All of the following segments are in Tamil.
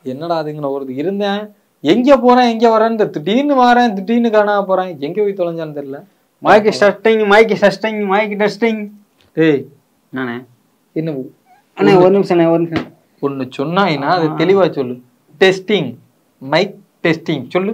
என்னடா அதுங்கிற ஒரு இருந்தேன் எங்க போறேன் எங்க வரேன்னு திடீர்னு வரேன் திடீர்னு காணாம போறேன் எங்க போய் தொலைஞ்சான்னு தெரியல mic testing mic testing mic testing டேய் நானே என்ன அண்ணே ஒரு நிமிஷம் அண்ணே, ஒரு நிமிஷம் ஒண்ணு சொன்னாயினா அது தெளிவா சொல்லு டெஸ்டிங் மைக் டெஸ்டிங் சொல்லு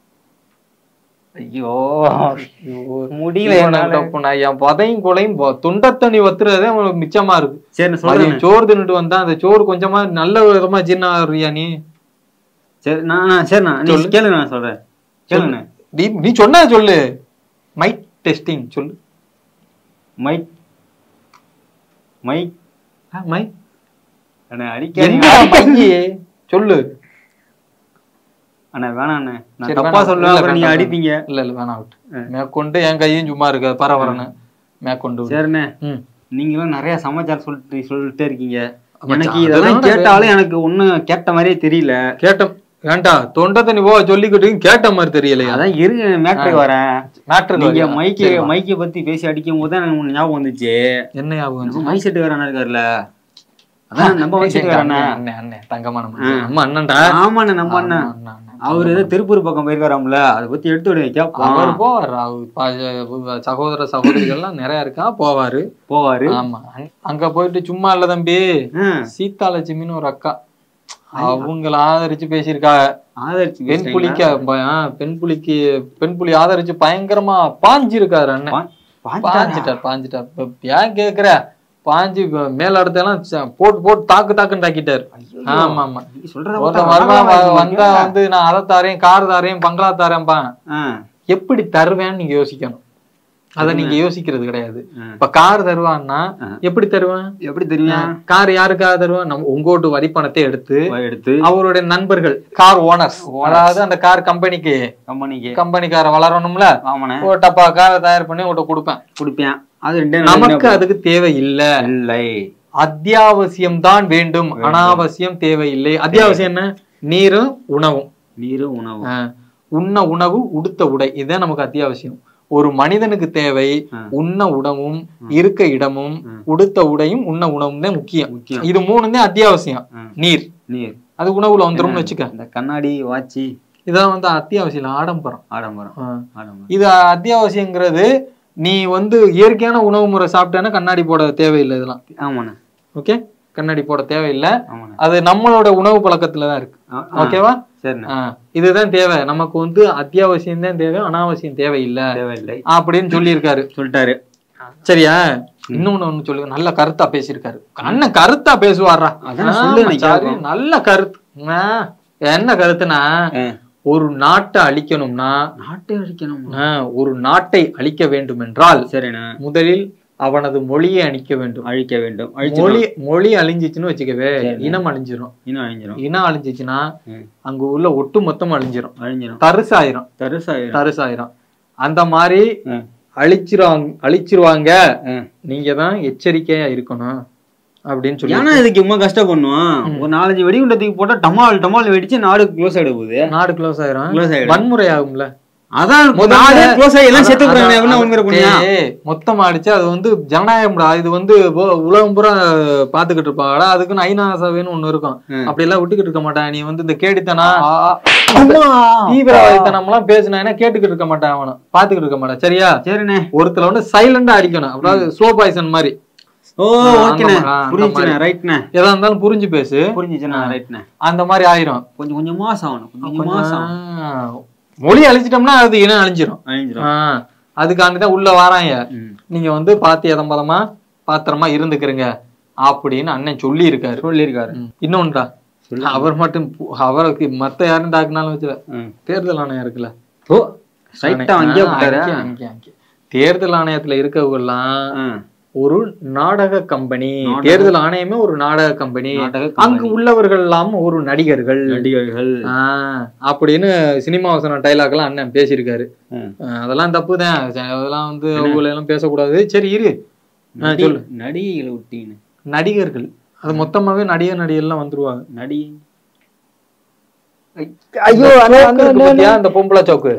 ஐயோ முடியல முடியல என்னால. நான் என் பதையும் கொலையும் ப- துண்டத்தண்ணி வத்துறதே அவனுக்கு மிச்சமா இருக்கு சரி நான் மதியம் சொல்றேன் சோறு தின்னுட்டு வந்தா அந்த சோறு கொஞ்சமா நல்ல விதமா ஜீரணம் ஆகுறியா நீ சரி நான் நான் சரிண்ணா நீ சொல்லு. கேளுங்க நான் சொல்றேன் கேளுங்க நீ நீ சொன்னா சொல்லு மைக் டெஸ்டிங் சொல்லு மைக் மைக் ஆ, மைக் அண்ணே என்ன அடிக்காதீங்க மையி சொல்லு அண்ணே வேணாம் அண்ணே நான் சரி, தப்பா வேணாம். சொல்லுவேன் இல்ல, அப்புறம் நீங்க வேண்டாம், அடிப்பீங்க இல்ல இல்ல வேணாம் விட்டு மேற்கொண்டு என் கையும் சும்மா இருக்க பரவரன்னு மேற்கொண்டு விடு. சரிண்ணே ம் நீங்களும் நிறைய சமாச்சாரம் சொல்லிட்டு சொல்லிட்டே இருக்கீங்க ஆமா, எனக்கு சா- இதெல்லாம் அதெல்லாம் கேட்டாலும் எனக்கு ஒண்ணும் கேட்ட மாதிரியே தெரியல கேட்டோம் ஏன்டா தொண்டை தண்ணி போ சொல்லிக்கிட்டு கேட்ட மாதிரி தெரியலையா அதான் இருங்க மேட்ருக்கு வரேன் மேட்ரு நீங்க மைக்கு மைக்கை பத்தி பேசி அடிக்கும் போது தான் எனக்கு ஒண்ணு ஞாபகம் வந்துச்சு என்ன ஞாபகம் வந்துச்சு? நம்ம மை செட்டு வேற அண்ணா இருக்காருல்ல அதான் நம்ம மை செட்டு வேற அண்ணா அண்ணன் அண்ணன் தங்கமான மனுஷன். நம்ம அண்ணன்டா ஆமாண்ணே நம்ம அண்ணன் ஆமா, அண்ணன், அண்ணன். அவர் ஏதோ திருப்பூர் பக்கம் போயிருக்காராம்ல அதை பத்தி எடுத்து விடுங்க அவர் கேப்போம் போவார் அவர் பா- சகோதர சகோதரிகள்லாம் நிறைய இருக்கா போவாரு போவாரு ஆமா அங்க- அங்க போயிட்டு சும்மா இல்ல தம்பி ஆ, சீதாலட்சுமின்னு ஒரு அக்கா அவங்கள ஆதரிச்சு பேசியிருக்காங்க ஆதரிச்சு பெண் பேசுறீங்களா? புலிக்க ப- ஆ, பெண் புலிக்கு பெண் புலி ஆதரிச்சு பயங்கரமா பாஞ்சிருக்காரு அண்ணன் பா- பாஞ்சாரா? பாஞ்சிட்டார் பாஞ்சிட்டார் இப்ப ஏன் கேக்குற பாஞ்சு இப்ப மேல இடத்தெல்லாம் ச- போட்டு போட்டு தாக்கு தாக்குன்னு தாக்கிட்டாரு ஐயோ, ஆமா ஆமா நீங்க சொல்றத ஒருத்தன் பார்த்தா வருவான் வரவா வ- வந்தா இருக்கீங்க? வந்து நான் அதை தரேன் கார் தரேன் பங்களா தரேன்பா ஆ, எப்படி தருவேன்னு நீங்க யோசிக்கணும் அத நீங்க யோசிக்கிறது கிடையாது ஆ. இப்ப கார் தருவான்னா ஆ. எப்படி தருவான் எப்படி தெரியும் கார் யாருக்காக தருவான் நம்ம உங்கோட்டு வரி பணத்தை எடுத்து எடுத்து அவருடைய நண்பர்கள் கார் ஓனர்ஸ் அதாவது அந்த கார் கம்பெனிக்கு கம்பெனிக்கு கம்பெனிக்கார வளரணும்ல ஆமாண்ணே ஒரு டப்பா காரை தயார் பண்ணி உங்கள்கிட்ட கொடுப்பேன் குடிப்பேன் அது ரெண்டே நமக்கு அதுக்கு தேவை இல்ல இல்லை அத்தியாவசியம் தான் வேண்டும் அனாவசியம் தேவையில்லை அத்தியாவசியம் என்ன நீரும் உணவும் நீரு உணவு ஆஹ் உண்ண உணவு உடுத்த உடை இதுதான் நமக்கு அத்தியாவசியம் ஒரு மனிதனுக்கு தேவை ஆ. உண்ண உணவும் இருக்க இடமும் ம். உடுத்த உடையும் உண்ண உணவும் தான் முக்கியம் முக்கியம் இது மூணு தான் அத்தியாவசியம் ஆ. நீர் நீர் அது உணவுல வந்துரும்னு வச்சுக்க இந்த கண்ணாடி வாட்சி இதெல்லாம் வந்து அத்தியாவசியம் இல்ல, ஆடம்பரம் ஆடம்பரம் ஆ. ஆடம்பரம் இது அத்தியாவசியங்கிறது நீ வந்து இயற்கையான உணவு முறை சாப்பிட்டேன்னா கண்ணாடி போட தேவையில்லை இதெல்லாம் ஆமாண்ணே ஓகே கண்ணாடி போட தேவையில்லை ஆமாண்ணே அது நம்மளோட உணவு பழக்கத்துல தான் இருக்கு ஆ, ஆ, ஓகேவா சரிண்ணே ஆ, இதுதான் தேவை நமக்கு வந்து அத்தியாவசியம் தான் தேவை அனாவசியம் தேவையில்லை தேவையில்லை அப்படின்னு சொல்லியிருக்காரு சொல்லிட்டாரு சரியா இன்னொன்னு ஒண்ணு சொல்லுங்க நல்ல கருத்தா பேசியிருக்காரு அண்ணன் கருத்தா பேசுவாரா அதான் சொல்லு, ஆமா, நான் சாரு, கேட்போம். நல்ல கருத்து ஆ, என்ன கருத்துனா ஆ. ஒரு நாட்டை அழிக்கணும்னா நாட்டை அழிக்கணும் ஆ, ஒரு நாட்டை அழிக்க வேண்டும் என்றால் சரிண்ணே முதலில் அவனது மொழியை அழிக்க வேண்டும் அழிக்க வேண்டும் மொழி அழிச்சு மொழி அழிஞ்சிச்சுன்னு வச்சுக்கவே சரி. இனம் அழிஞ்சிரும் இன்னும் அழிஞ்சிரும் இனம் அழிஞ்சிச்சுன்னா ம். அங்க உள்ள ஒட்டு மொத்தம் அழிஞ்சிரும் அழிஞ்சிரும் தரிசாயிரும் தரிசாயிரும் தரிசாயிரும் அந்த மாதிரி ம். அழிச்சிருவாங்க அழிச்சிருவாங்க ம். நீங்க தான் எச்சரிக்கையா இருக்கணும் அப்படின்னு சொல்லி ஏன்னா இதுக்கு இம்மா கஷ்டப்படணும் ஒரு நாலஞ்சு வெடிகுண்டை தூக்கி போட்டா டமால் டமால் வெடிச்சு நாடு க்ளோஸ் ஆயிட போகுது நாடு க்ளோஸ் ஆயிரும் க்ளோஸ் ஆயிடும் வன்முறை ஆகும்ல அதான் முதல்ல- நாடு க்ளோஸ் ஆகி எல்லாம் செத்து போறாங்க அதான், என்ன உண்மை புண்ணியா ஏய், மொத்தமா அடிச்சு அது வந்து ஜனநாயகம்டா இது வந்து உ- உலகம் பூரா பாத்துக்கிட்டு இருப்பாங்கடா அதுக்குன்னு ஐநா சபைன்னு ஒண்ணு இருக்கும் ம். அப்படி எல்லாம் விட்டுக்கிட்டு இருக்க மாட்டான் நீ வந்து இந்த கேடித்தனா அம்மா. தீவிரவாதித்தனம் எல்லாம் பேசினா கேட்டுக்கிட்டு இருக்க மாட்டான் அவன பாத்துக்கிட்டு இருக்க மாட்டான் சரியா சரிண்ணே ஒருத்தல வந்து சைலண்டா அடிக்கணும் அதாவது ஸ்லோ பாய்சன் மாதிரி ஓ ஆ, ஓகேண்ணே அந்த மாதிரி. புரிஞ்சுண்ணே ரைட்ண்ணே எதா இருந்தாலும் புரிஞ்சு பேசு புரிஞ்சுச்சுண்ணே ரைட்ண்ணே அந்த மாதிரி ஆயிரும் கொஞ்சம் கொஞ்சமா சாகணும் கொஞ்சம் கொஞ்சமா சாகணும் ஆ, மொழி அழிச்சிட்டோம்னா அது இனம் அழிஞ்சிரும் அழிஞ்சிரும் ஆ, அதுக்காண்டி தான் உள்ள வாராங்க ம். நீங்க வந்து பாத்து எதம்பதமா பாத்திரமா இருந்துக்கிறீங்க அப்படின்னு அண்ணன் சொல்லி இருக்காரு சொல்லியிருக்காரு இன்னொன்றா அவர் மட்டும் பு- அவருக்கு மத்த யாரும் தாக்குனாலும் வச்சுல ம். தேர்தல் ஆணையம் இருக்குல்ல ஓ ஸ்ட்ரைட்டா அங்கேயே ஆ, போட்டாரு அங்கே, அங்கே, அங்கே. தேர்தல் ஆணையத்துல இருக்கவங்க எல்லாம் ஆ. ஒரு நாடக கம்பெனி நாடக- தேர்தல் ஆணையமே ஒரு நாடக கம்பெனி நாடக அங்கு உள்ளவர்கள் எல்லாம் ஒரு நடிகர்கள் நடிகர்கள் ஆ, அப்படின்னு சினிமா வசனம் டைலாக் எல்லாம் அண்ணன் பேசியிருக்காரு ம். ஆ, அதெல்லாம் தப்பு தான் அதெல்லாம் வந்து அவங்கள எல்லாம் பேசக்கூடாது சரி இரு ஆ, நடி- சொல்லு நடிகைகளை விட்டீங்க நடிகர்கள் அது மொத்தமாவே நடிகர் நடிகர்லாம் வந்துருவாங்க நடி ஐயோ பாத்தியா அந்த பொம்பளை சோக்கு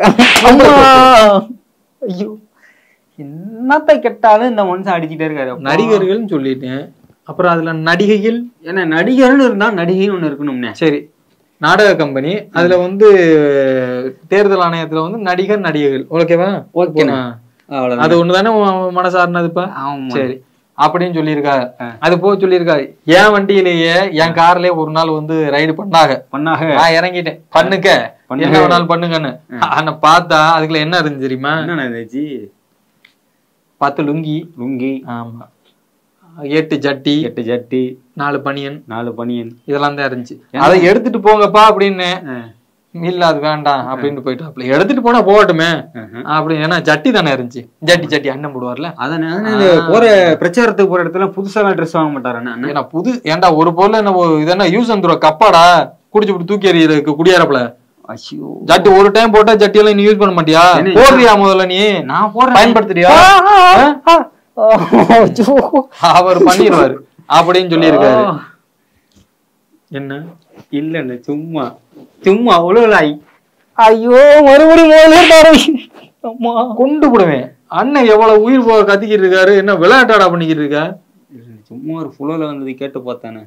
ஐயோ என்னத்த கெட்டாலும் இந்த மனுஷன் அடிச்சுட்டே இருக்காரு அப்பா. நடிகர்கள்னு சொல்லிட்டேன் அப்புறம் அதுல நடிகைகள் ஏன்னா நடிகர்னு இருந்தா நடிகைன்னு ஒண்ணு இருக்கணும்னே சரி நாடக கம்பெனி அதுல வந்து தேர்தல் ஆணையத்துல வந்து நடிகர் நடிகைகள் ஓகேவா ஓகேண்ணா. ஆ. அவ்வளவுதான். அது ஒண்ணுதானே உன் மனசார்னதுப்பா ஆமா. சரி அப்படின்னு சொல்லியிருக்காரு ஆ. அது போக சொல்லியிருக்காரு என் வண்டியிலேயே என் கார்லயே ஒரு நாள் வந்து ரைடு பண்ணாங்க பண்ணாக நான் இறங்கிட்டேன் பண்ணுக்க பண்ணுங்க. என்ன வேணாலும் பண்ணுங்கன்னு ஆனா பார்த்தா அதுக்குள்ள என்ன இருந்துச்சு தெரியுமா என்னண்ணா இருந்துச்சு பத்து லுங்கி லுங்கி ஆமா எட்டு ஜட்டி எட்டு ஜட்டி நாலு பனியன் நாலு பனியன் இதெல்லாம் தான் இருந்துச்சு அதை எடுத்துட்டு போங்கப்பா அப்படின்னு ஆ. இல்ல அது வேண்டாம் அப்படின்னு போயிட்டாப்ல எடுத்துட்டு போனா போகட்டுமே ஆஹா. அப்படி ஏன்னா ஜட்டி தானே இருந்துச்சு ஜட்டி ஜட்டி அண்ணன் போடுவார்ல அதானே அதானே இந்த போற பிரச்சாரத்துக்கு போற இடத்துல புதுசாலாம் ட்ரெஸ் வாங்க மாட்டாரு அண்ணா ஏன்னா புது ஏன்டா ஒரு பொருள் என்ன ஒ- இது என்ன யூஸ் அண்ட் கப்பாடா குடிச்சு விட்டு தூக்கி எறியறதுக்கு குடியாரப்பல ஐயோ ஜட்டி ஒரு டைம் போட்டா ஜட்டி எல்லாம் நீ யூஸ் பண்ண மாட்டியா என்ன? போடுறியா முதல்ல நீ நான் போடுறேன் பயன்படுத்துறியா அவர் பண்ணிடுவாரு அப்படின்னு சொல்லியிருக்காரு என்ன இல்லண்ணே சும்மா சும்மா அவ்வளவு லாய் ஐயோ மறுபடியும் அம்மா கொண்டு போடுவேன் அண்ணன் எவ்வளவு உயிர் போக கத்திக்கிட்டு இருக்காரு என்ன விளையாட்டாடா பண்ணிக்கிட்டு இருக்கா சும்மா ஒரு புலோல வந்தது கேட்டு பார்த்தானே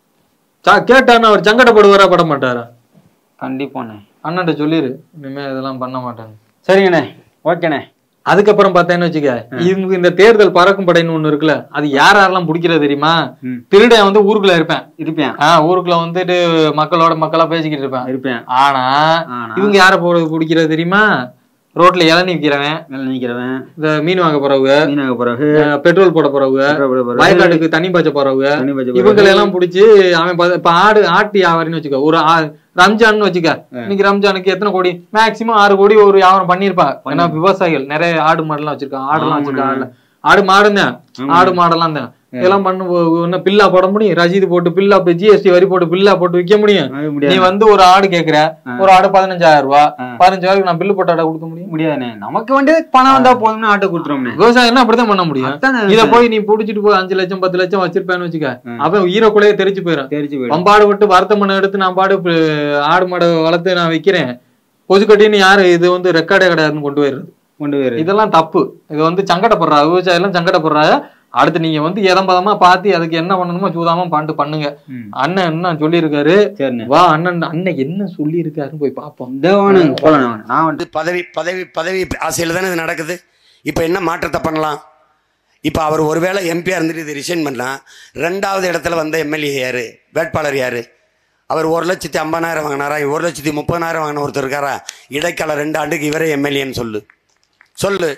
சா- கேட்டான்னு அவர் சங்கடப்படுவாரா பட மாட்டாரா கண்டிப்பாண்ணே அண்ணன்ட்ட சொல்லிரு இனிமே இதெல்லாம் பண்ண மாட்டாங்க சரிங்கண்ணே ஓகேண்ணே அதுக்கப்புறம் பார்த்தேன்னு வச்சுக்க இவங்க இந்த தேர்தல் பறக்கும் படைன்னு ஒண்ணு இருக்குல்ல அது யார் யாரெல்லாம் பிடிக்கிறது தெரியுமா ம். திருடன் வந்து ஊருக்குள்ள இருப்பேன் இருப்பேன் ஆஹ் ஊருக்குள்ள வந்துட்டு மக்களோட மக்களா பேசிக்கிட்டு இருப்பேன் இருப்பேன் ஆனா ஆனா இவங்க யார போறது பிடிக்கிறது தெரியுமா ரோட்ல இளநீ விக்கிறவன் மேல நிக்கிறவன் இந்த மீன் வாங்க போறவங்க மீனாக பிறகு அஹ் பெட்ரோல் போட போறவங்க வயக்காட்டுக்கு தண்ணி பாய்ச்ச போறவங்க இவங்களை எல்லாம் புடிச்சு அவன் பா- இப்ப ஆடு ஆட்டு வியாபாரின்னு வச்சுக்க ஒரு ஆ- ரம்ஜான்னு வச்சுக்க இன்னைக்கு ரம்ஜானுக்கு எத்தனை கோடி மேக்சிமம் ஆறு கோடி ஒரு வியாபாரம் பண்ணிருப்பா ஏன்னா விவசாயிகள் நிறைய ஆடு மாடுலாம் வச்சிருக்காங்க ஆடுலாம் வச்சிருக்காங்க ஆடு மாடுங்க ஆடு மாடெல்லாம் தான் இதெல்லாம் பண்ணு என்ன பில்லா போட முடியும் ரசீது போட்டு பில்லா ஜிஎஸ்டி வரி போட்டு பில்லா போட்டு விற்க முடியும் நீ முடியாது வந்து ஒரு ஆடு கேக்குற ஒரு ஆடு பதினஞ்சாயிரம் ரூபாய் ஆ. பதினஞ்சாயிரம் நான் பில்லு போட்டு ஆடை கொடுக்க முடியும் முடியாதுண்ணே நமக்கு வந்து பணம் வந்தா போதும்னு ஆட்டை கொடுத்துருவோம்ண்ணே விவசாயம் அப்படிதான் பண்ண முடியும் அதானே இத போய் நீ புடிச்சிட்டு போய் அஞ்சு லட்சம் பத்து லட்சம் வச்சிருப்பேன்னு வச்சுக்க ம். அவன் ஈரக்குலையே தெரிச்சு போயிடும் தெரிச்சு போயிடும் பம்பாடு விட்டு வருத்த மண்ணை எடுத்து நான் பாடு இப்ப ஆடு மாடை வளர்த்து நான் விக்கிறேன் கொசுக்கட்டின்னு யாரு இது வந்து ரெக்கார்டே கிடையாதுன்னு கொண்டு போயிடுறது கொண்டு போயிரு இதெல்லாம் தப்பு இது வந்து சங்கடப்படுறா விவசாயம் எல்லாம் சங்கடப்படுறாங்க அடுத்து நீங்க வந்து எதம்பதமா பார்த்து அதுக்கு என்ன பண்ணணுமோ சூதாம பண்ணிட்டு பண்ணுங்க ம். அண்ணன் என்ன சொல்லியிருக்காரு சரிண்ணே வா அண்ணன் அண்ணன் என்ன சொல்லியிருக்காருன்னு போய் பார்ப்போம் தேவானு போலாம் நான் வந்து இது பதவி பதவி பதவி ஆசையில் தானே இது நடக்குது இப்போ என்ன மாற்றத்தை பண்ணலாம் இப்போ அவர் ஒருவேளை எம்பியாக இருந்துட்டு இது ரிசைன் பண்ணலாம் ரெண்டாவது இடத்துல வந்த எம்எல்ஏ யார் வேட்பாளர் யார் அவர் ஒரு லட்சத்தி ஐம்பதாயிரம் வாங்கினாரா ஒரு லட்சத்தி முப்பதாயிரம் வாங்கின ஒருத்தர் இருக்காரா இடைக்கால ரெண்டு ஆண்டுக்கு இவரே எம்எல்ஏன்னு சொல்லு சொல்லு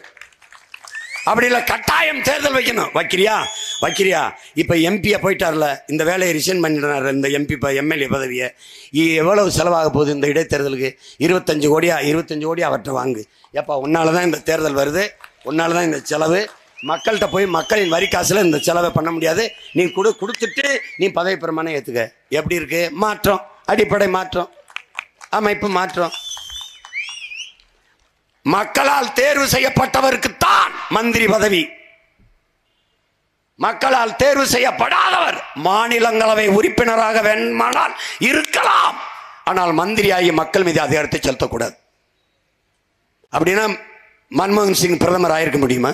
அப்படி இல்லை கட்டாயம் தேர்தல் வைக்கணும் வைக்கிறியா வைக்கிறியா இப்போ எம்பியை போயிட்டார்ல இந்த வேலையை ரிசைன் பண்ணிடுறாரு இந்த எம்பி இப்போ எம்எல்ஏ பதவியை இ- எவ்வளவு செலவாக போகுது இந்த இடைத்தேர்தலுக்கு இருபத்தஞ்சு கோடியா இருபத்தஞ்சு கோடி அவர்கிட்ட வாங்கு ஏப்பா உன்னால தான் இந்த தேர்தல் வருது உன்னால தான் இந்த செலவு மக்கள்கிட்ட போய் மக்களின் வரி காசுல இந்த செலவை பண்ண முடியாது நீ கொடு கொடுத்துட்டு நீ பதவி பிரமாணம் ஏற்றுக்க எப்படி இருக்கு மாற்றம் அடிப்படை மாற்றம் அமைப்பு மாற்றம் மக்களால் தேர்வு செய்யப்பட்டவருக்குத்தான் மந்திரி பதவி மக்களால் தேர்வு செய்யப்படாதவர் மாநிலங்களவை உறுப்பினராக வேண்டுமானால் இருக்கலாம் ஆனால் மந்திரியாகி மக்கள் மீது அதிகாரத்தை செலுத்தக்கூடாது அப்படின்னா மன்மோகன் சிங் பிரதமர் ஆயிருக்க முடியுமா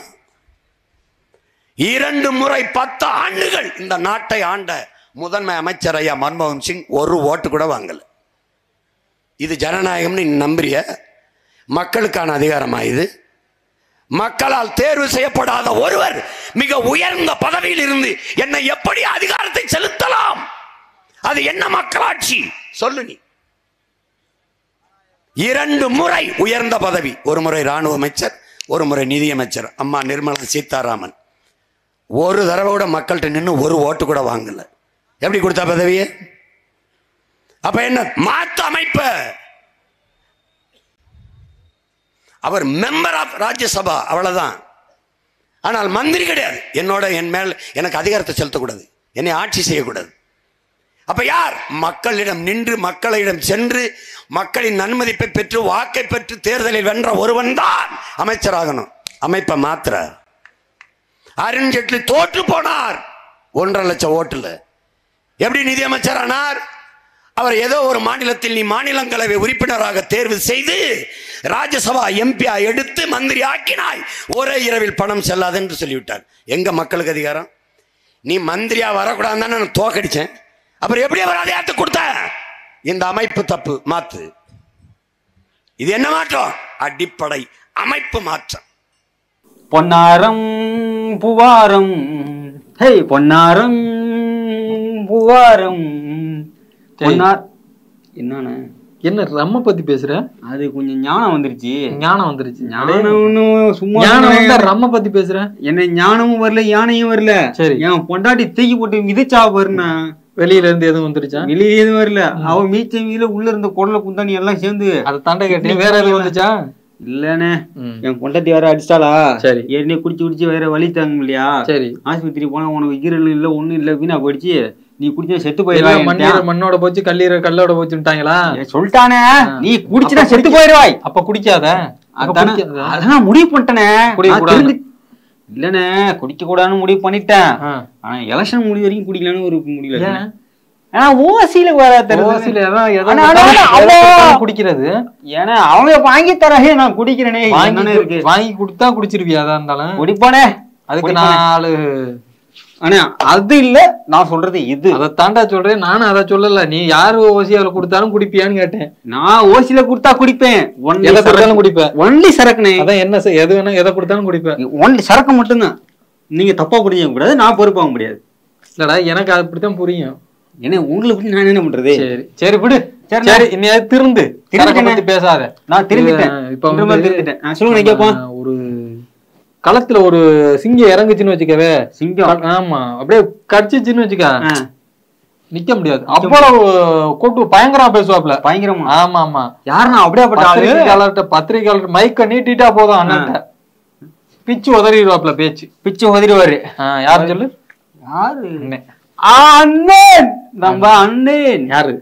இரண்டு முறை பத்து ஆண்டுகள் இந்த நாட்டை ஆண்ட முதன்மை அமைச்சர் ஐயா மன்மோகன் சிங் ஒரு ஓட்டு கூட வாங்கல இது ஜனநாயகம்னு நீ நம்புறிய மக்களுக்கான அதிகாரமா இது மக்களால் தேர்வு செய்யப்படாத ஒருவர் மிக உயர்ந்த பதவியில் இருந்து என்னை எப்படி அதிகாரத்தை செலுத்தலாம் அது என்ன மக்களாட்சி சொல்லு நீ இரண்டு முறை உயர்ந்த பதவி ஒரு முறை ராணுவ அமைச்சர் ஒரு முறை நிதியமைச்சர் அம்மா நிர்மலா சீதாராமன் ஒரு தடவை கூட மக்கள்கிட்ட நின்று ஒரு ஓட்டு கூட வாங்கல எப்படி கொடுத்தா பதவியை அப்ப என்ன மாத்த அமைப்ப அவர் மெம்பர் ஆஃப் ராஜ்யசபா அவ்வளவுதான் ஆனால் மந்திரி கிடையாது என்னோட என் மேல் எனக்கு அதிகாரத்தை செலுத்தக்கூடாது என்னை ஆட்சி செய்யக்கூடாது அப்ப யார் மக்களிடம் நின்று மக்களிடம் சென்று மக்களின் நன்மதிப்பை பெற்று வாக்கை பெற்று தேர்தலில் வென்ற ஒருவன் தான் அமைச்சராகணும் அமைப்பை மாத்திர அருண் ஜேட்லி தோற்று போனார் ஒன்றரை லட்சம் ஓட்டுல எப்படி நிதியமைச்சர் ஆனார் அவர் ஏதோ ஒரு மாநிலத்தில் நீ மாநிலங்களவை உறுப்பினராக தேர்வு செய்து ராஜ்யசபா எம்பியா எடுத்து மந்திரி ஆக்கினாய் ஒரே இரவில் பணம் செல்லாது என்று சொல்லிவிட்டார் எங்க மக்களுக்கு அதிகாரம் நீ மந்திரியா வரக்கூடாதுன்னு நான் தோக்கடிச்சேன் அப்புறம் எப்படி அவர் அதிகாரத்தை கொடுத்த இந்த அமைப்பு தப்பு மாத்து இது என்ன மாற்றம் அடிப்படை அமைப்பு மாற்றம் பொன்னாரம் புவாரம் ஹே பொன்னாரம் புவாரம் பொன்னார் என்னண்ணே என்ன ரம்ம பத்தி பேசுற அது கொஞ்சம் ஞானம் வந்துருச்சு ஞானம் வந்துருச்சு ஞானம் சும்மா ஞானம் சொன்னேன். வந்தா ரம்ம பத்தி பேசுற என்ன ஞானமும் வரல யானையும் வரல சரி என் பொண்டாட்டி தூக்கி போட்டு மிதிச்சா பாருண்ணா வெளியில இருந்து எதுவும் வந்துருச்சா வெளியே எதுவும் வரல அவ மீச்ச மீல உள்ள இருந்த குடல குந்தாணி எல்லாம் சேர்ந்து அதை தாண்ட கேட்டேன் வேற எதுவும் வந்துச்சா இல்லண்ணே ம். என் பொண்டாட்டி வேற அடிச்சிட்டாளா சரி ஏற்கனவே குடிச்சு குடிச்சு வேற வலி தாங்க இல்லையா சரி ஆஸ்பத்திரி போனா உனக்கு ஈரல் இல்ல ஒண்ணும் இல்ல வீணா போயிடுச்சு நீ குடிச்சா செத்து எல்லாம் போயிடுவாய் மண்ணீர் மண்ணோட போச்சு கல்லீரல் கல்லோட போச்சுட்டாங்களா சொல்லிட்டானே நீ குடிச்சுனா அப்ப செத்து போயிடுவாய் அப்ப குடிக்காத அப்ப அதானே குடிக்காத. அதான் முடிவு பண்ணிட்டேனே குடிக்க நான் கூடாது. தெரிஞ்சு- இல்லண்ணே குடிக்க கூடாதுன்னு முடிவு பண்ணிட்டேன் ஆ. ஆனா எலெக்ஷன் முடிவு வரைக்கும் குடிக்கலாம்னு ஒரு முடியல ஏன்? ஆனா ஓசியில வர தெரியுது ஓசில எதான் எதை ஆனா, ஆனா, கொடுத்தாலும் ஆனா, எதை அவ்வளோ- கொடுத்தாலும் குடிக்கிறது ஏன்னா அவங்க வாங்கி தரஹே நான் குடிக்கிறேனே வாங்கி என்னண்ணே இருக்கு வாங்கி கொடுத்தா குடிச்சிருவியா அதா இருந்தாலும் குடிப்பானே அதுக்கு குடிப்பானே. நாலு ஆனா அது இல்ல நான் சொல்றது இது அதை தாண்டா சொல்றேன் நானும் அதை சொல்லல நீ யாரு ஓசியால கொடுத்தாலும் குடிப்பியான்னு கேட்டேன் நான் ஓசில கொடுத்தா குடிப்பேன் ஒன்லி எதை சரக்கு கொடுத்தாலும் குடிப்ப ஒன்லி சரக்குனே அதான் என்ன செய்- எது வேணா எதை கொடுத்தாலும் குடிப்ப ஒன்லி சரக்கு மட்டும்தான் நீங்க தப்பா புரிஞ்சுக்க கூடாது நான் பொறுப்பாக முடியாது இல்லடா எனக்கு அது அப்படித்தான் புரியும் ஏன்னா உங்களை பத்தி நான் என்ன பண்றது சரி சரி விடு சரி, சரி இன்னையாவது திருந்து திருந்துட்டேனே. சரக்கை பத்தி பேசாத நான் திரும்பிட்டேன் இப்ப இந்த மாதிரி வந்து திரும்பிட்டேன் நான் சொல்லுங்க கேட்போம் ஆ, ஒரு களத்துல ஒரு சிங்கம் இறங்குச்சுன்னு வச்சுக்கவே சிங்கம் ஆமா அப்படியே கடிச்சிச்சுன்னு வச்சுக்க ஆ, நிக்க முடியாது அவ்வளவு கூட்டு பயங்கரமா பேசுவாப்ல பயங்கரமா ஆமா ஆமா யாருண்ணா அப்படியாப்பட்ட ஆளு பத்திரிகையாளர்கிட்ட பத்திரிகையாளர் மைக்க நீட்டிட்டா போதும் அண்ணன்ட்ட பிச்சு உதறிடுவாப்ல பேச்சு பிச்சு உதறிவாரு ஆ, யாரு சொல்லு யாரு அண்ணன். ஆ, அண்ணன் நம்ம அண்ணன் யாரு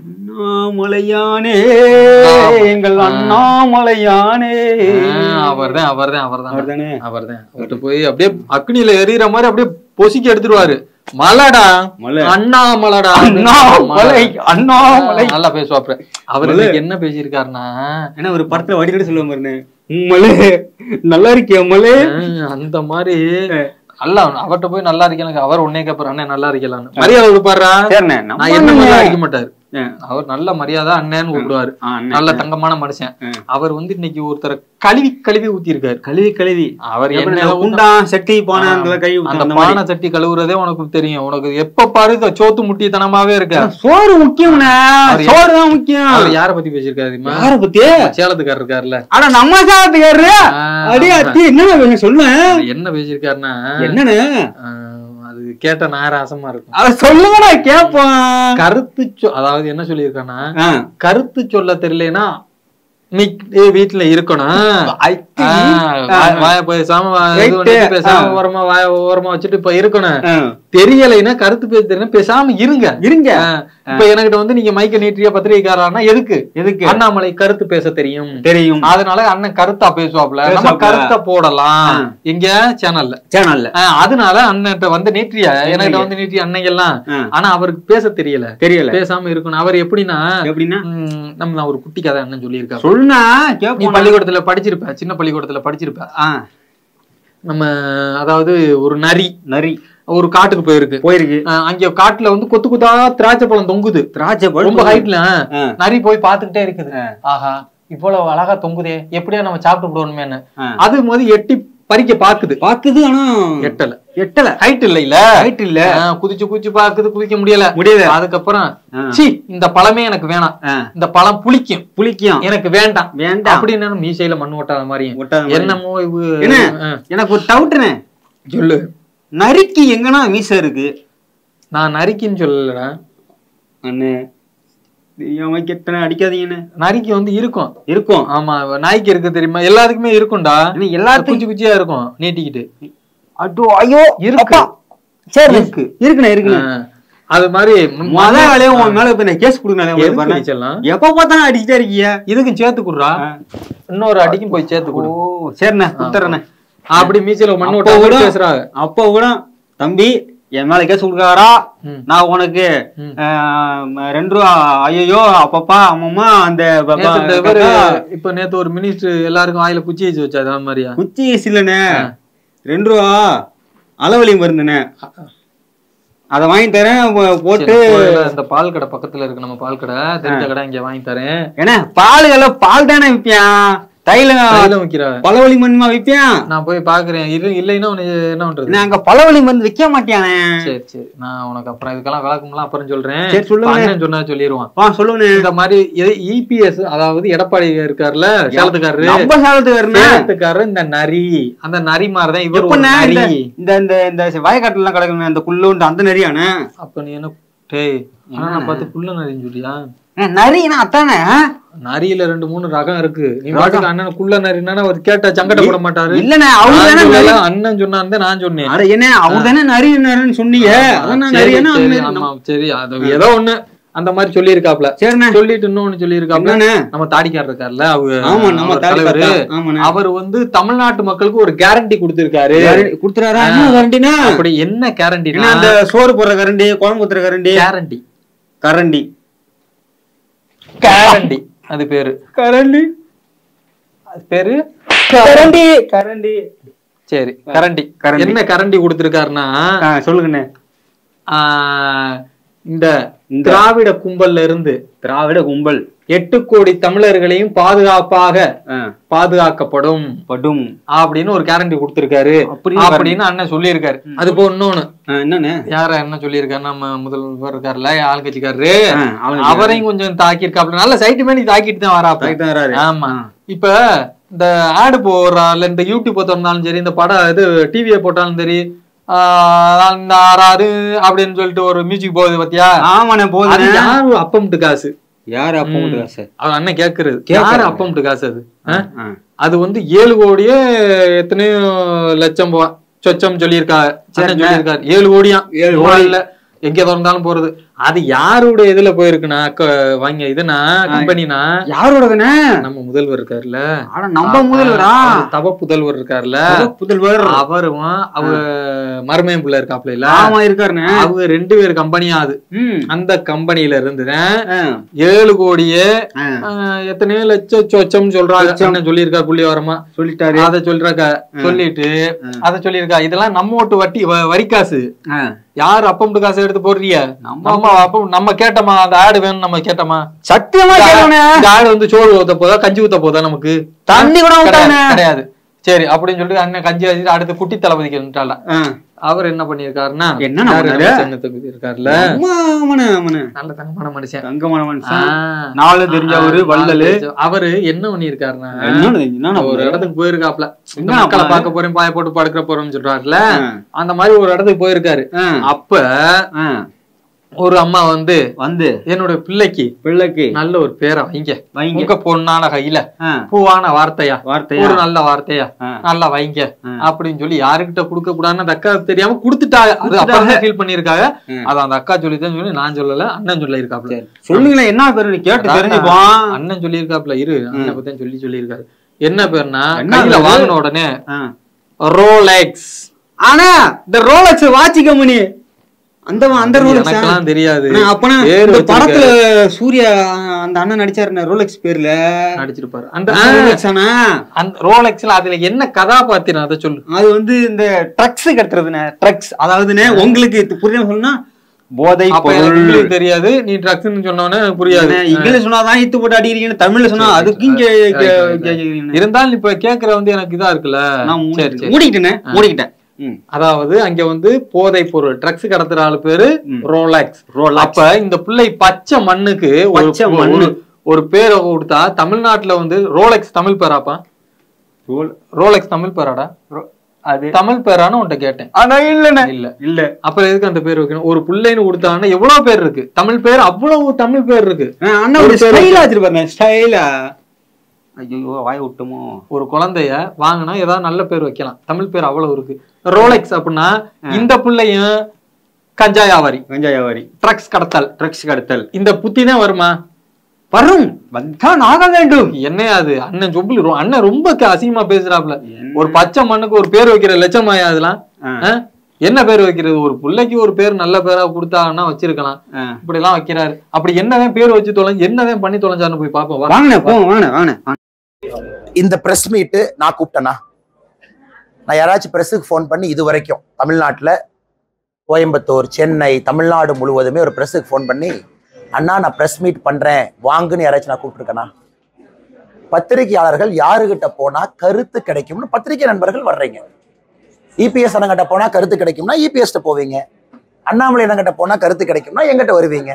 அண்ணாமலையானே ஆமா. எங்கள் அண்ணாமலையானே அவர்தான் அவர்தான் அவர்தான் அவர்தானே அவர்தான் அவர்கிட்ட போய் அப்படியே அக்னியில எரியற மாதிரி அப்படியே பொசுக்கி எடுத்துருவாரு மலடா மலை. அண்ணாமலடா அண்ணாமலை அண்ணாமலை நல்லா பேசுவாப்ல அவர் மலை. இன்னைக்கு என்ன பேசியிருக்காருன்னா ஏன்னா ஒரு படத்துல வடிகட்டி சொல்லுவாங்க பாருங்க மலே நல்லா இருக்கியா மலே ஆஹ், அந்த மாதிரி நல்லா அவர்கிட்ட போய் நல்லா இருக்கல அவர் உன்னே கேப்பாரு அண்ணன் நல்லா இருக்கலான்னு மரியாதை கொடுப்பாரா சரிண்ணே நான் என்ன மாதிரி அடிக்க மாட்டாரு ஆ. அவர் நல்ல மரியாதை அண்ணன்னு கூப்பிடுவாரு ஆ, அண்ணன். நல்ல தங்கமான மனுஷன் ஆ. அவர் வந்து இன்னைக்கு ஒருத்தரை கழுவி கழுவி ஊத்தி இருக்காரு கழுவி கழுவி அவர் எப்படி என்ன இந்த குண்டா சட்டி பானை அந்த கை ஊத்தும் அந்த அந்த மாதிரி. பானை சட்டி கழுவுறதே உனக்கு தெரியும் உனக்கு எப்ப பாரு இந்த சோத்து முட்டித்தனமாவே இருக்க சோறு முக்கியம்ண்ணே அவர் சோறு தான் முக்கியம் அவர் யார பத்தி பேசியிருக்காரு தெரியுமா? யார பத்தி நம்ம சேலத்துக்காரர் இருக்காருல்ல ஆனா நம்ம சாதத்துக்காரரு ஆஹ், அடி அத்தி என்ன வேணும் சொல்ல அவர் என்ன பேசியிருக்காருன்னா என்னன்னு ஆஹ், அது கேட்ட நாராசமா இருக்கும் அத சொல்லுங்கடா கேப்போம் கருத்து சொ- அதாவது என்ன சொல்லியிருக்கான்னா ஆ. கருத்து சொல்ல தெரியலனா நீ ஏய், வீட்டுல இருக்கணும் அத்தி. ஆஹ், வாய- வாய பேசாம வா- Right. இது பண்ணிட்டு பேசாம ஆ. ஓரமா வாய ஓரமா வச்சுட்டு இப்ப இருக்கணும் ஆ. தெரியலைன்னா கருத்து பேச தெரியல பேசாம இருங்க இருங்க ஆஹ், இப்ப என்கிட்ட வந்து நீங்க மைக்க நீட்டியா பத்திரிகைக்காரனா எதுக்கு எதுக்கு அண்ணாமலை கருத்து பேச தெரியும் தெரியும் அதனால அண்ணன் கருத்தா பேசுவாப்ல நம்ம பேசுவாப்ல. கருத்தை போடலாம் ஆ. இங்க சேனல்ல சேனல்ல அதனால அண்ணன்ட்ட வந்து நீட்டிய என்கிட்ட வந்து நீட்டிய அன்னைக்கெல்லாம் ஆ. ஆனா அவருக்கு பேச தெரியல தெரியல பேசாம இருக்கணும் அவர் எப்படின்னா எப்படின்னா ம், நம்ம நான் ஒரு குட்டி கதை அண்ணன் சொல்லியிருக்காரு சொல்லுனா நீ கேப்போம் பள்ளிக்கூடத்துல படிச்சிருப்ப சின்ன பள்ளிக்கூடத்துல படிச்சிருப்ப ஆ, நம்ம அதாவது ஒரு நரி நரி ஒரு காட்டுக்கு போயிருக்கு போயிருக்கு அஹ் அங்க காட்டுல வந்து கொத்து கொத்தா திராட்சை பழம் தொங்குது திராட்சை பழம் ரொம்ப ஹைட்ல ஆ. நரி போய் பாத்துக்கிட்டே இருக்குது ஆஹா இவ்வளவு அழகா தொங்குதே எப்படியா நம்ம சாப்பிட்டு விடுவோமேன்னு ஆ. அது போது எட்டி பறிக்க பாக்குது பாக்குது ஆனா எட்டல எட்டல ஹைட் இல்ல இல்ல ஹைட் இல்ல குதிச்சு குதிச்சு பாக்குது குதிக்க முடியல முடியல அதுக்கப்புறம் ஆ. சி இந்த பழமே எனக்கு வேணாம் ஆ, இந்த பழம் புளிக்கும் புளிக்கும் எனக்கு வேண்டாம் வேண்டாம் அப்படின்னு மீசையில மண் ஒட்டாத மாதிரி ஒட்டாத மாதிரி. என்னமோ இவு என்ன? ஆ, எனக்கு ஒரு டவுட்னே சொல்லு நரிக்கு எங்கனா மீச இருக்கு நான் நரிக்கின்னு சொல்லலடா அண்ணே தெரியாம கெட்டன அடிக்காதீங்கண்ணே நரிக்கு வந்து இருக்கும் இருக்கும் ஆமா நாய்க்கு இருக்கு தெரியுமா எல்லாத்துக்குமே இருக்கும்டா ஆனா எல்லாத்துக்கும் குச்சி குச்சியா இருக்கும் நீட்டிக்கிட்டு அடோ ஐயோ இருக்கு. அப்பா. சரி இருக்கு. இருக்குண்ணே இருக்குண்ணே ஆ, அது மாதிரி மொத வேலையை உன் மேல இப்ப நான் கேஸ் கொடுங்க எதுக்கு அடிச்சிடலாம்? எப்ப பார்த்தாலும் அடிச்சுட்டே இருக்கீங்க இதுக்கும் சேர்த்து குடுறா இன்னொரு அடிக்கும் போய் சேர்த்து ஓ கொடு சரிண்ணே கொடுத்துறேண்ணே அப்படி மீசையில மண் அப்போ ஒட்டாத கூட- பேசுறாங்க அப்ப கூட தம்பி என் மேல கேஸ் கொடுக்காரா ம். நான் உனக்கு ம். ஆஹ், ரெண்டு ரூபா ஐயோ அப்பப்பா அம்மம்மா அந்த ப- நேத்து இந்த ப- இவரு கக்கா, இப்ப நேத்து ஒரு மினிஸ்டர் எல்லாருக்கும் வாயில குச்சி வச்சு வச்சா அது மாதிரியா குச்சி இல்லண்ணே ரெண்டு ரூபா அளவலி மருந்துண்ணே அதை வாங்கி தரேன் போ- போட்டு சரி, கோயில்ல இந்த பால் கடை பக்கத்துல இருக்கு நம்ம பால் கடை தெரிஞ்ச கடை இங்க வாங்கி தரேன் ஏன்னா பால் எல்லாம் பால் தானே விற்பியான் தைலம் தைலம் விக்கிறா பழவழி மண்ணுமா விற்பியான் நான் போய் பாக்குறேன் இல்ல இல்லைன்னா உனக்கு என்ன பண்றது நான் அங்க பழவழி மருந்து விற்க மாட்டியானே சரி சரி நான் உனக்கு அப்புறம் இதுக்கெல்லாம் விளக்கம்லாம் அப்புறம் சொல்றேன் சரி, சொல்லுங்க. அண்ணன் சொன்னா சொல்லிடுவான் வா சொல்லுங்க இந்த மாதிரி இபிஎஸ் அதாவது எடப்பாடி இருக்காருல்ல சேலத்துக்காரரு நம்ம சாலத்துக்கு வரணும் சேலத்துக்காரரு இந்த நரி அந்த நரி மாதிரிதான் இவர் ஒரு எப்பண்ணே இந்த நரி இந்த இந்த இந்த வயக்காட்டுல எல்லாம் கிடக்குமே அந்த குள்ளுண்டு அந்த நரியானே அப்ப நீ என்ன டேய் ஆனா நான் பார்த்து புள்ள நரின்னு சொல்லியா நரினா அத்தானே நரியில ரெண்டு மூணு ரகம் இருக்கு நீ பாட்டுக்கு அண்ணன் குள்ள நரினா அவர் கேட்ட சங்கட போட மாட்டாரு இல்லண்ணே அவரு நான் தானே நரி சொல்லல, அண்ணன் சொன்னான்னு நான் சொன்னேன் அட என்ன அவர் தானே நரி நரின்னு சொன்னீங்க அதான் நான் சரி, நரியானா சரி, ஆமா சரி அது ஏதோ ஒண்ணு அந்த மாதிரி சொல்லியிருக்காப்ல சரிண்ணே சொல்லிட்டு இன்னொன்னு சொல்லியிருக்காப்ல என்னண்ணே நம்ம தாடிக்காரர் இருக்காருல்ல அவரு ஆமா நம்ம அவர் தாடி தலைவரு பார்த்தா, ஆமாண்ணே அவர் வந்து தமிழ்நாட்டு மக்களுக்கு ஒரு கேரண்டி கொடுத்திருக்காரு கரண்டி கொடுத்துறாரா என்ன கரண்டினா அப்படி என்ன கேரண்டி என்ன அந்த சோறு போடுற கரண்டி குழம்பு ஊத்துற கரண்டி கேரண்டி கரண்டி கேரண்டி அது பேரு கரண்டி அது பேரு கரண்டி கரண்டி சரி கரண்டி கரண்டி. என்ன கரண்டி கொடுத்திருக்காருன்னா ஆ, சொல்லுங்கண்ணே ஆஹ், இந்த இந்த- திராவிட கும்பல்ல இருந்து திராவிட கும்பல் எட்டு கோடி தமிழர்களையும் பாதுகாப்பாக ஆ, பாதுகாக்கப்படும் படும் அப்படின்னு ஒரு கேரண்டி கொடுத்திருக்காரு அப்படின்னு அப்படின்னு அண்ணன் சொல்லியிருக்காரு அது போ இன்னொன்னு ஆ, என்னண்ணே யார என்ன சொல்லியிருக்காரு நம்ம முதல்வர் இருக்காருல்ல ஆளுங்கட்சிக்காரரு ஆ, ஆளுங்க அவரையும் கொஞ்சம் தாக்கியிருக்காப்ல நல்ல சைட்டு மேனி தாக்கிட்டு தான் வராப்ல right தான் வராரு. ஆமா இப்ப இந்த ஆடு போடுறாள் இந்த யூடியூப் திறந்தாலும் சரி இந்த படம் இது டிவியை போட்டாலும் சரி ஆஹ் அந்த ஆறாறு அப்படின்னு சொல்லிட்டு ஒரு மியூசிக் போகுது பாத்தியா ஆமாண்ணே அது போதுண்ணே யாரு அப்பம்ட்டு காசு யாரு அப்போ ம். சார் அவர் அண்ணன் கேக்குறது கேக்குறாரு. யாரு அப்பம்ட்டு காசு அது ஆ? அது வந்து ஏழு கோடியே எத்தனையோ லட்சம் போ- சொச்சம் சொல்லியிருக்கா அண்ணன் சொல்லியிருக்காரு ஏழு கோடியா ஏழு ஏழு கோடி இல்ல எங்க திறந்தாலும் போறது அது யாருடைய இதுல போயிருக்குன்னா க- வாங்க இதுனா கம்பெனினா யாரோடதுண்ணே நம்ம முதல்வர் இருக்காருல்ல ஆனா நம்ம முதல்வரா அவர் தவ புதல்வர் இருக்காருல்ல புதல்வர் அவரும் அவ மருமையம் பிள்ளை இருக்காப்ல இல்ல ஆமா இருக்காருண்ணே அவங்க ரெண்டு பேர் கம்பெனியா அது ம் அந்த கம்பெனில இருந்துதான் ஆ, ஏழு கோடியே ஆ, ஆஹ், எத்தனையோ லட்சம் சொச்சம் சொல்றாங்க அண்ணன் சொல்லியிருக்காரு புள்ளி வரமா சொல்லிட்டாரு அத சொல்றாக்க சொல்லிட்டு அத சொல்லியிருக்கா இதெல்லாம் நம்ம ஓட்டு வட்டி வ- வரிக்காசு ஆ, யார் அப்பம்ட்டு காசு எடுத்து போடுறிய நம்ம நம்ம அப்பம் நம்ம கேட்டோமா அந்த ஆடு வேணும் நம்ம கேட்டோமா சத்தியமா கேளுண்ணே இந்த ஆடு வந்து சோறு ஊத்த போதா கஞ்சி ஊத்த போதா நமக்கு தண்ணி கூட கிடையாது, விட்டானே கிடையாது சரி அப்படின்னு சொல்லிட்டு அண்ணன் கஞ்சி வச்சுட்டு அடுத்து குட்டி தளபதிக்கு வந்துட்டால ஆ, அவர் என்ன பண்ணிருக்காருன்னா என்ன யாரு பண்ணாரு? நம்ம சின்னத்துக்கு இருக்காருல்ல ஆமா, ஆமாண்ணே ஆமாண்ணே நல்ல தங்கமான மனுஷன் தங்கமான மனுஷன் ஆஹ். நாலு தெரிஞ்சவரு ஆஹ், வள்ளலு அவரு என்ன பண்ணிருக்காருன்னா என்னன்னு என்னண்ணா ஒரு இடத்துக்கு போயிருக்காப்ல இந்த என்ன மக்களை அப்ப? பார்க்க போறேன் பாய போட்டு படுக்கிற போறோம்னு சொல்றாருல ஆ, அந்த மாதிரி ஒரு இடத்துக்கு போயிருக்காரு ஆ, அப்ப ஆ, ஒரு அம்மா வந்து வந்து என்னோட பிள்ளைக்கு பிள்ளைக்கு நல்ல ஒரு பேரை வைங்க வைங்க உங்க பொண்ணான கையில ஆ, பூவான வார்த்தையா வார்த்தையா ஒரு நல்ல வார்த்தையா ஆ, நல்லா வைங்க ஆ. அப்படின்னு சொல்லி யாருக்கிட்ட கொடுக்க கூடாதுன்னு அந்த அக்கா தெரியாம கொடுத்துட்டாங்க அது கொடுத்துட்டாங்க. அப்பதான் ஃபீல் பண்ணிருக்காங்க ம். அது அந்த அக்கா சொல்லிதான் சொல்லி நான் சொல்லல அண்ணன் சொல்லியிருக்காப்ல சொல்லுங்களேன் என்ன பேரு கேட்டு அதான் தெரிஞ்சுப்போம் அண்ணன் சொல்லியிருக்காப்ல இரு அண்ணன் பத்தி சொல்லி சொல்லியிருக்காரு என்ன பேருனா என்ன கையில பேரு? வாங்கின உடனே ஆ. ரோலெக்ஸ் ஆனா இந்த ரோலக்ஸ் வாட்சி கம்பெனி அந்த அந்த ரோலக்ஸ் எனக்கெல்லாம் தெரியாது அப்பனா பேர் இந்த வச்சிருக்காரு. படத்துல சூர்யா அந்த அண்ணன் நடிச்சாரு ரோலக்ஸ் பேர்ல நடிச்சிருப்பாரு அந்த ரோலக்ஸ் ஆனா அந்த ரோலெக்ஸ்ல அதுல என்ன கதாபாத்திரம் அதை சொல்லு அது வந்து இந்த ட்ரக்ஸ் கட்டுறதுண்ணே ட்ரக்ஸ் அதாவதுண்ணே உங்களுக்கு இது புரியாம சொன்னா போதை அப்ப எனக்கு பொருள் இங்கிலீஷ் தெரியாது நீ ட்ரக்ஸ்னு சொன்னோன்னே எனக்கு புரியாது அண்ணே, இங்கிலீஷ் சொன்னாதான் இத்து போட்டு அடிக்கிறீங்கன்னு தமிழ்ல சொன்னா சரி, அதுக்கும் சரி. கே- Right, கே- right, right. கேக்குறீங்கண்ணே. இருந்தாலும் இப்ப கேக்குற வந்து எனக்கு இதா இருக்குல்ல நான் சரி மூடிக்கிட்டேன். சரி மூடிக்கிட்டேனே மூடிக்கிட்டேன் ம். அதாவது அங்க வந்து போதை பொருள் ட்ரக்ஸ் கடத்துற ஆளு பேரு ம். Rolex Rolex. அப்ப இந்த பிள்ளை பச்சை மண்ணுக்கு ஒரு பச்சை மண்ணு. ஒரு- ஒரு பேரை கொடுத்தா தமிழ்நாட்டுல வந்து ரோலெக்ஸ் தமிழ் பேராப்பா ரோல் ரோலெக்ஸ் தமிழ் பேராடா ரோ- அது தமிழ் பேரான்னு உன்கிட்ட கேட்டேன் ஆனா இல்லண்ணே இல்ல இல்ல அப்புறம் எதுக்கு அந்த பேர் வைக்கணும் ஒரு பிள்ளைன்னு கொடுத்தாங்கன்னா எவ்வளவு பேர் இருக்கு தமிழ் பேர் அவ்வளவு தமிழ் பேர் இருக்கு ஆ, அண்ணா ஒரு ஒரு பேரு. ஸ்டைலா வச்சிருப்பாருண்ணே ஸ்டைலா ஐயோ வாய விட்டோமோ ஒரு குழந்தைய வாங்கினா ஏதாவது நல்ல பேர் வைக்கலாம் தமிழ் பேர் அவ்வளவு இருக்கு ரோலெக்ஸ் அப்படின்னா இந்த பிள்ளையும் கஞ்சா வியாபாரி கஞ்சா வியாபாரி ட்ரக்ஸ் கடத்தல் ட்ரக்ஸ் கடத்தல் இந்த புத்தி தான் வருமா வரும் வந்தான் ஆக வேண்டும் என்ன அது அண்ணன் சொல்லி ரொ- அண்ணன் ரொம்ப க- அசிங்கமா பேசுறாப்ல ஒரு பச்சை மண்ணுக்கு ஒரு பேர் வைக்கிற லட்சமாயா அதெல்லாம் ஆ, ஆ? என்ன பேர் வைக்கிறது ஒரு பிள்ளைக்கு ஒரு பேர் நல்ல பேரா கொடுத்தாங்கன்னா வச்சிருக்கலாம் ஆ. இப்படி எல்லாம் வைக்கிறாரு அப்படி என்னதான் பேர் வச்சு தொலைஞ்சு என்னதான் பண்ணி தொலைஞ்சாருன்னு போய் பாப்போம் வா. வாங்கண்ணே போங்க வாங்கண்ணே வாங்கண்ணே இந்த ப்ரெஸ் மீட்டு நான் கூப்பிட்டேனா நான் யாராச்சும் ப்ரெஸ்ஸுக்கு ஃபோன் பண்ணி இது வரைக்கும் தமிழ்நாட்டில் கோயம்புத்தூர் சென்னை தமிழ்நாடு முழுவதுமே ஒரு ப்ரெஸ்ஸுக்கு ஃபோன் பண்ணி அண்ணா நான் ப்ரெஸ் மீட் பண்றேன் வாங்குன்னு யாராச்சும் நான் கூப்பிட்டுருக்கேனா பத்திரிகையாளர்கள் யாருகிட்ட போனா கருத்து கிடைக்கும்னு பத்திரிகை நண்பர்கள் வர்றீங்க இபிஎஸ் அண்ணங்கிட்ட போனா கருத்து கிடைக்கும்னா இபிஎஸ்ட்ட போவீங்க அண்ணாமலை அண்ணங்கிட்ட போனா கருத்து கிடைக்கும்னா எங்கிட்ட வருவீங்க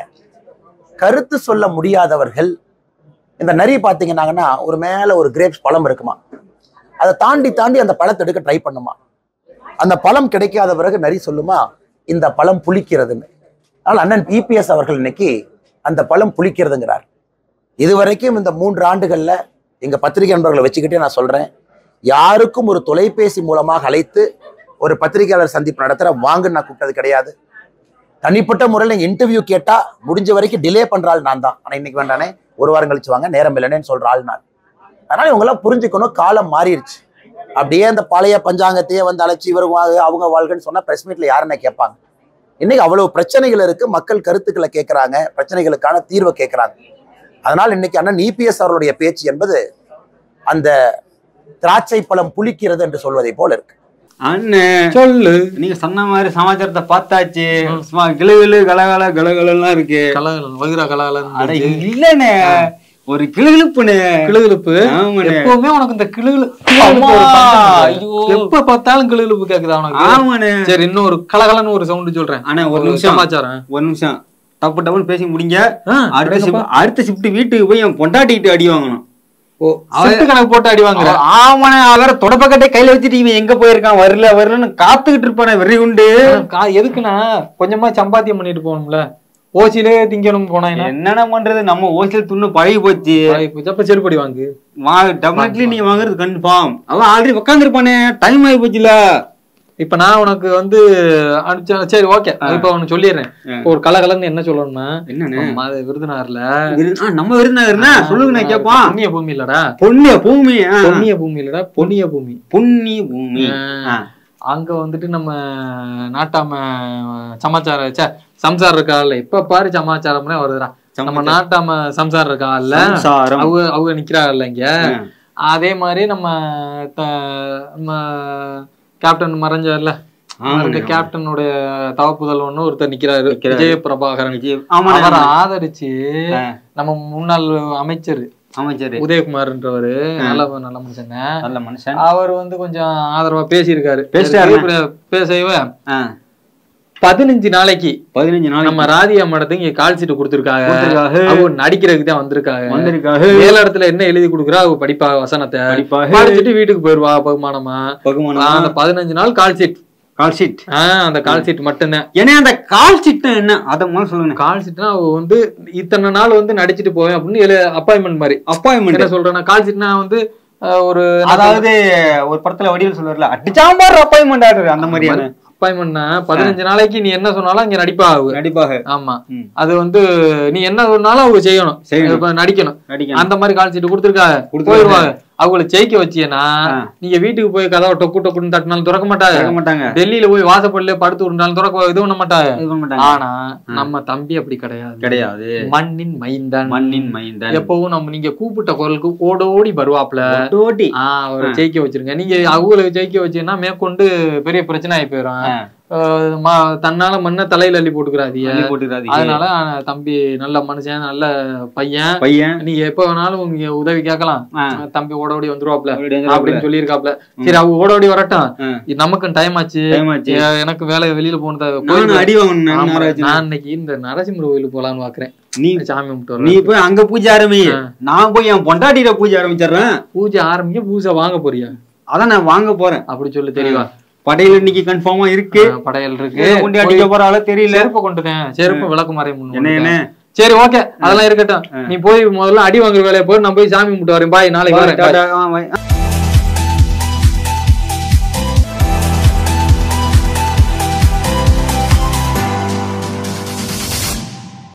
கருத்து சொல்ல முடியாதவர்கள் இந்த நரி பார்த்தீங்கன்னாங்கன்னா ஒரு மேல ஒரு கிரேப்ஸ் பழம் இருக்குமா அதை தாண்டி தாண்டி அந்த பழத்தை எடுக்க ட்ரை பண்ணுமா அந்த பழம் கிடைக்காத பிறகு நரி சொல்லுமா இந்த பழம் புளிக்கிறதுன்னு அதனால் அண்ணன் பிபிஎஸ் அவர்கள் இன்னைக்கு அந்த பழம் புளிக்கிறதுங்கிறார் இதுவரைக்கும் இந்த மூன்று ஆண்டுகள்ல எங்க பத்திரிகை நண்பர்களை வச்சுக்கிட்டே நான் சொல்றேன் யாருக்கும் ஒரு தொலைபேசி மூலமாக அழைத்து ஒரு பத்திரிகையாளர் சந்திப்பு நடத்துற வாங்க நான் கூப்பிட்டது கிடையாது தனிப்பட்ட முறையில் இன்டர்வியூ கேட்டா முடிஞ்ச வரைக்கும் டிலே பண்ற ஆள் நான் தான் ஆனா இன்னைக்கு வேண்டானே ஒரு வாரம் கழிச்சு வாங்க நேரம் இல்லைன்னு சொல்ற ஆள் நான் அதனால இவங்கெல்லாம் புரிஞ்சுக்கணும் காலம் மாறிடுச்சு அப்படியே அந்த பழைய பஞ்சாங்கத்தையே வந்து அழைச்சி இவர் வாழ்க அவங்க வாழ்கன்னு சொன்னா பிரஸ் மீட்ல யாருன்னு கேட்பாங்க இன்னைக்கு அவ்வளவு பிரச்சனைகள் இருக்கு மக்கள் கருத்துக்களை கேட்கறாங்க பிரச்சனைகளுக்கான தீர்வை கேட்கறாங்க அதனால் இன்னைக்கு அண்ணன் இபிஎஸ் அவர்களுடைய பேச்சு என்பது அந்த திராட்சை பழம் புளிக்கிறது என்று சொல்வதை போல இருக்கு அண்ணன் சொல்லு நீங்க சொன்ன மாதிரி சமாச்சாரத்தை பார்த்தாச்சு சும்மா கிளுகிளு கலகல கலகலாம் இருக்கு கலகலன் வகுரா அட கலகலன் இல்லண்ணே ஒரு கிளுகிழுப்புண்ணே கிளுகிழுப்பு ஆமாண்ணே. எப்பவுமே உனக்கு இந்த கிளுகிழு அம்மா, கிளுகிழுப்பு ஒரு பஞ்சம் ஐயோ. இருக்கு. எப்ப பார்த்தாலும் கிளுகிழுப்பு கேக்குதா உனக்கு ஆமாண்ணே சரி இன்னும் ஒரு கலகலன்னு ஒரு சவுண்ட் சொல்றேன் அண்ணா ஒரு நிமிஷம் சமாச்சாரம் ஒரு நிமிஷம் டப்பு டப்புன்னு பேசி முடிங்க ஆ, அடுத்த அடேங்கப்பா. shift- அடுத்த ஷிஃப்ட் வீட்டுக்கு போய் என் பொண்டாட்டிட்டு அடி வாங்கணும் ஓ, சிட்டு கணக்கு போட்டு அடி வாங்குற ஆமாண்ணே அவர தொடப்பக்கட்டை கையில வச்சுட்டு இவன் எங்க போயிருக்கான் வரல வரலன்னு காத்துக்கிட்டு இருப்பானே வெறி உண்டு கா- எதுக்குன்னா கொஞ்சமா சம்பாத்தியம் பண்ணிட்டு போகணும்ல ஓசிலே திங்கணும் போனா என்ன? என்னென்ன பண்றது நம்ம ஹோல்சேல் துண்ணு பழகி போச்சு இப்ப அப்ப செருப்படி வாங்கு வா டெஃபினெட்லி நீ வாங்குறது கன்ஃபார்ம் அவன் ஆல்ரெடி உட்காந்துருப்பானே டைம் ஆகி போச்சுல இப்ப நான் உனக்கு வந்து அனுப்பிச்ச சரி ஓகே இப்ப உனக்கு சொல்லிடுறேன் இப்ப ஒரு கலகலன்னு என்ன சொல்லணும்னா என்னண்ணே நம்ம அது விருதுநகர்ல விரு- ஆ, நம்ம விருந்தாருன்னா சொல்லுங்க நான் கேட்பான் புண்ணிய பூமி இல்லடா பொன்னிய பூமி ஆ. பொன்னிய பூமி இல்லடா பொன்னிய பூமி பொன்னி பூமி ஆ. அங்க வந்துட்டு நம்ம நாட்டாம சமாச்சார ச்சே, சம்சாரம் இருக்கால இப்ப பாரு சமாச்சாரம்னே வருதுடா நம்ம நாட்டாம சம்சாரம் இருக்கால சம்சாரம். அவங்க அவங்க நிக்கிறாங்கல்ல இங்க ஆ. அதே மாதிரி நம்ம த- நம்ம கேப்டன் மறைஞ்சார்ல ஆமாண்ணே, இருக்க கேப்டனுடைய தவப்புதல்வன்னு ஒருத்தர் நிக்கிறாரு நிக்கிறாரு. விஜய பிரபாகரன் விஜய்- ஆமாண்ணே, அவரை ஆமாண்ணே. ஆதரிச்சு ஆ. நம்ம முன்னாள் அமைச்சர் அமைச்சர் உதயகுமார்ன்றவரு நல்ல நல்ல மனுஷங்க நல்ல மனுஷன் அவர் வந்து கொஞ்சம் ஆதரவா பேசியிருக்காரு பேசிட்டாருண்ணே. பேசியிருக்காரு. பேசவே ஆ. பதினஞ்சு நாளைக்கு பதினஞ்சு நாள் நம்ம ராதியா மடத்துக்கு இங்க கால் சீட்டு கொடுத்திருக்காங்க கொடுத்திருக்காங்க. அவங்க நடிக்கிறதுக்கு தான் வந்திருக்காங்க வந்திருக்காக மேல இடத்துல என்ன எழுதி கொடுக்குறா அவங்க படிப்பா வசனத்தை படிப்பாக படிச்சுட்டு வீட்டுக்கு போயிருவா பகுமானமா பகுமானம் அந்த பதினஞ்சு நாள் கால் சீட் கால் ஷீட் ஆஹ் அந்த கால் சீட் மட்டும்தான் ஏன்னா அந்த கால் ஷீட் என்ன அத முதல்ல சொல்லுங்க கால் சீட்னா அவ வந்து இத்தனை நாள் வந்து நடிச்சிட்டு போவேன் அப்படின்னு அப்பாயின்மெண்ட் மாதிரி அப்பாயின்மெண்ட் என்ன சொல்றேன்னா கால் சீட்னா வந்து அஹ், ஒரு அதாவது ஒரு படத்துல வடிவில் சொல்லுவார்ல அடிச்சாம்பார் அப்பாயின்மெண்ட் ஆர்டர் அந்த மாதிரியான அப்பாயின்மெண்ட்னா பதினஞ்சு நாளைக்கு நீ என்ன சொன்னாலும் அங்க நடிப்பா ஆகு நடிப்பாக ஆமா ம். அது வந்து நீ என்ன சொன்னாலும் அவங்க செய்யணும் செய்யணும். இப்ப நடிக்கணும் நடிக்கணும் அந்த மாதிரி கால் சீட்டு கொடுத்துருக்காங்க கொடுத்திருக்காங்க. போயிருவாங்க அவங்கள ஜெயிக்க வச்சியனா ஆ. நீங்க வீட்டுக்கு போய் கதவை டொக்கு டொக்குன்னு தட்டினாலும் திறக்க மாட்டாங்க கேட்க மாட்டாங்க டெல்லியில போய் வாசப்படியில படுத்து விட்டாலும் திறக்க இது பண்ண மாட்டாங்க இது பண்ண மாட்டாங்க ஆனா நம்ம தம்பி அப்படி கிடையாது கிடையாது மண்ணின் மைந்தன் மண்ணின் மைந்தன் எப்பவும் நம்ம நீங்க கூப்பிட்ட குரலுக்கு ஓடோடி வருவாப்ல ஓட்டி ஆஹ் அவரை ஜெயிக்க வச்சிருங்க நீங்க அவங்களை ஜெயிக்க வச்சீங்கன்னா மேற்கொண்டு பெரிய பிரச்சனை ஆகி போயிடும் ஆ. அஹ் ம- தன்னால மண்ணை தலையில அள்ளி போட்டுக்கிறாதீங்க அள்ளி போட்டுக்கிறாதீங்க. அதனால அஹ், தம்பி நல்ல மனுஷன் நல்ல பையன் பையன் நீங்க எப்ப வேணாலும் உங்க உதவி கேட்கலாம் ஆ. அஹ், தம்பி ஓட ஓடி வந்துருவாப்ல அப்படி வந்துருவாப்ல. அப்படின்னு சொல்லியிருக்காப்ல சரி அவங்க ஓட ஓடி வரட்டும் ஆ. இது நமக்கும் டைம் ஆச்சு Time ஆச்சு. எ- எனக்கு வேலை வெளியில போனது நானும் அடி வாங்கணும் ஆமா, நேரம் ஆச்சு. நான் இன்னைக்கு இந்த நரசிம்மர் கோயிலுக்கு போலான்னு பாக்குறேன் நீ சாமி கும்பிட்டு நீ வரேன் போய் அங்க பூஜை ஆரம்பி நான் போய் என் பொண்டாட்டியில பூஜை ஆரம்பிச்சிடுறேன் பூஜை ஆரம்பிக்க பூஜை வாங்க போறியா அதான் நான் வாங்க போறேன் அப்படி சொல்லி தெரியவா படையில இன்னைக்கு கன்ஃபார்மா இருக்கு அஹ், படையல் இருக்கு கொண்டு அடிக்க போற ஆள தெரியல செருப்பு கொண்டுட்டேன் செருப்பு விளக்கு மறை என்ன என்ன சரி ஓகே அதெல்லாம் இருக்கட்டும் நீ போய் முதல்ல அடி வாங்குற வேலையை போய் நான் போய் சாமி கும்பிட்டு வரேன் பாய் நாளைக்கு வரேன் bye. டாடா, ஆ, வை.